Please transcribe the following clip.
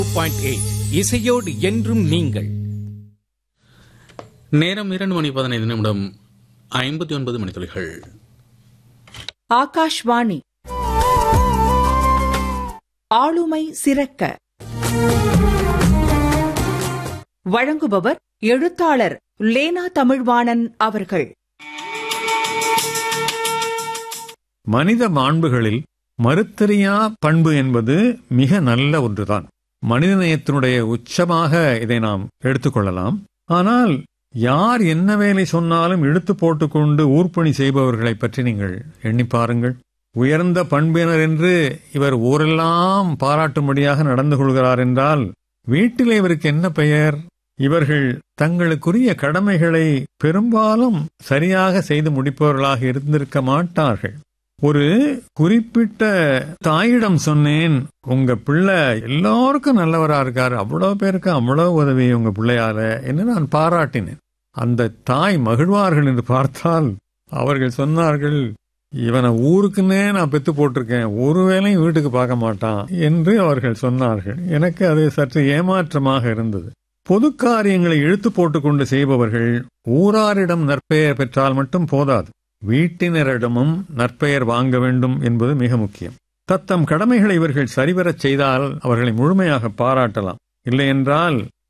point eight இசையோடு என்றும் நீங்கள் நேரம் இரண்டு மணி பதினைந்து நிமிடம் ஐம்பத்தி ஒன்பது மணித்துளிகள் ஆகாஷ்வாணி ஆளுமை சிறக்க வழங்குபவர் எழுத்தாளர் லேனா தமிழ்வாணன் அவர்கள் மனித மாண்புகளில் மறுத்தறியா பண்பு என்பது மிக நல்ல ஒன்றுதான் மனிதநேயத்தினுடைய உச்சமாக இதை நாம் எடுத்துக்கொள்ளலாம் ஆனால் யார் என்ன வேலை சொன்னாலும் இழுத்து போட்டுக்கொண்டு ஊர்ப்பணி செய்பவர்களை பற்றி நீங்கள் எண்ணி பாருங்கள் உயர்ந்த பண்பினர் என்று இவர் ஊரெல்லாம் பாராட்டும்படியாக நடந்து கொள்கிறார் என்றால் வீட்டிலே இவருக்கு என்ன பெயர் இவர்கள் தங்களுக்குரிய கடமைகளை பெரும்பாலும் சரியாக செய்து முடிப்பவர்களாக இருந்திருக்க மாட்டார்கள் ஒரு குறிப்பிட்ட தாயிடம் சொன்னேன் உங்க பிள்ளை எல்லாருக்கும் நல்லவரா இருக்காரு அவ்வளவு பேருக்கு அவ்வளவு உதவி உங்க பிள்ளையால என்று நான் பாராட்டினேன் அந்த தாய் மகிழ்வார்கள் என்று பார்த்தால் அவர்கள் சொன்னார்கள் இவனை ஊருக்குன்னே நான் பெத்து போட்டிருக்கேன் ஒரு வேளையும் வீட்டுக்கு பார்க்க மாட்டான் என்று அவர்கள் சொன்னார்கள் எனக்கு அது சற்று ஏமாற்றமாக இருந்தது பொது காரியங்களை இழுத்து போட்டுக்கொண்டு செய்பவர்கள் ஊராரிடம் நற்பெயர் பெற்றால் மட்டும் போதாது வீட்டினரிடமும் நற்பெயர் வாங்க வேண்டும் என்பது மிக முக்கியம் தத்தம் கடமைகளை இவர்கள் சரிவரச் செய்தால் அவர்களை முழுமையாக பாராட்டலாம் இல்லையென்றால்